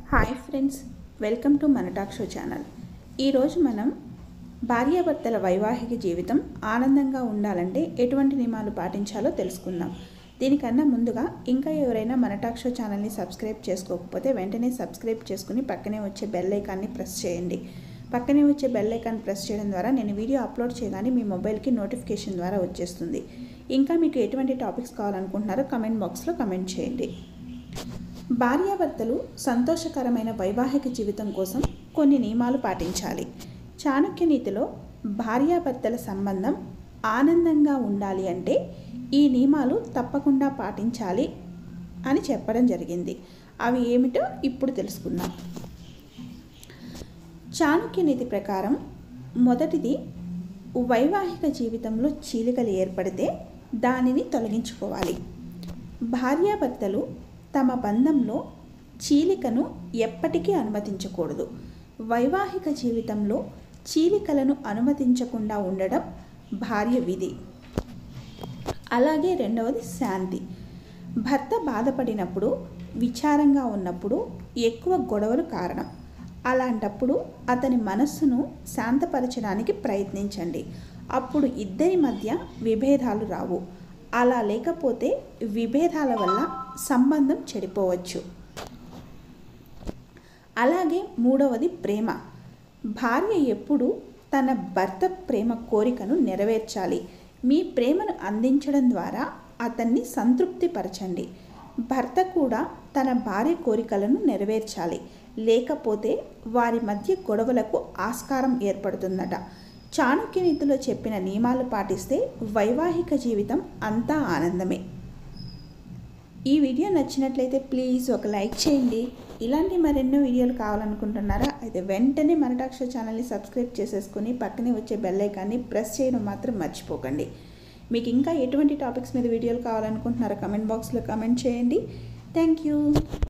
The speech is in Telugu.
హాయ్ ఫ్రెండ్స్ వెల్కమ్ టు మన టాక్ షో ఛానల్ ఈరోజు మనం భార్యాభర్తల వైవాహిక జీవితం ఆనందంగా ఉండాలంటే ఎటువంటి నియమాలు పాటించాలో తెలుసుకుందాం దీనికన్నా ముందుగా ఇంకా ఎవరైనా మన టాక్ షో ఛానల్ని సబ్స్క్రైబ్ చేసుకోకపోతే వెంటనే సబ్స్క్రైబ్ చేసుకుని పక్కనే వచ్చే బెల్ ఐకాన్ని ప్రెస్ చేయండి పక్కనే వచ్చే బెల్ ఐకాన్ ప్రెస్ చేయడం ద్వారా నేను వీడియో అప్లోడ్ చేయగానే మీ మొబైల్కి నోటిఫికేషన్ ద్వారా వచ్చేస్తుంది ఇంకా మీకు ఎటువంటి టాపిక్స్ కావాలనుకుంటున్నారో కమెంట్ బాక్స్లో కమెంట్ చేయండి భార్యాభర్తలు సంతోషకరమైన వైవాహిక జీవితం కోసం కొన్ని నియమాలు పాటించాలి చాణక్య నీతిలో భార్యాభర్తల సంబంధం ఆనందంగా ఉండాలి అంటే ఈ నియమాలు తప్పకుండా పాటించాలి అని చెప్పడం జరిగింది అవి ఏమిటో ఇప్పుడు తెలుసుకుందాం చాణక్య నీతి ప్రకారం మొదటిది వైవాహిక జీవితంలో చీలికలు ఏర్పడితే దానిని తొలగించుకోవాలి భార్యాభర్తలు తమ బంధంలో చీలికను ఎప్పటికీ అనుమతించకూడదు వైవాహిక జీవితంలో చీలికలను అనుమతించకుండా ఉండడం భార్య విధి అలాగే రెండవది శాంతి భర్త బాధపడినప్పుడు విచారంగా ఉన్నప్పుడు ఎక్కువ గొడవలు కారణం అలాంటప్పుడు అతని మనస్సును శాంతపరచడానికి ప్రయత్నించండి అప్పుడు ఇద్దరి మధ్య విభేదాలు రావు అలా లేకపోతే విభేదాల వల్ల సంబంధం చెడిపోవచ్చు అలాగే మూడవది ప్రేమ భార్య ఎప్పుడు తన భర్త ప్రేమ కోరికను నెరవేర్చాలి మీ ప్రేమను అందించడం ద్వారా అతన్ని సంతృప్తిపరచండి భర్త కూడా తన భార్య కోరికలను నెరవేర్చాలి లేకపోతే వారి మధ్య గొడవలకు ఆస్కారం ఏర్పడుతుందట చాణక్య నీతిలో చెప్పిన నియమాలు పాటిస్తే వైవాహిక జీవితం అంతా ఆనందమే ఈ వీడియో నచ్చినట్లయితే ప్లీజ్ ఒక లైక్ చేయండి ఇలాంటి మరెన్నో వీడియోలు కావాలనుకుంటున్నారా అయితే వెంటనే మన టాక్ష ఛానల్ని సబ్స్క్రైబ్ చేసేసుకొని పక్కనే వచ్చే బెల్ ఐకాన్ని ప్రెస్ చేయడం మాత్రం మర్చిపోకండి మీకు ఇంకా ఎటువంటి టాపిక్స్ మీద వీడియోలు కావాలనుకుంటున్నారో కమెంట్ బాక్స్లో కమెంట్ చేయండి థ్యాంక్ యూ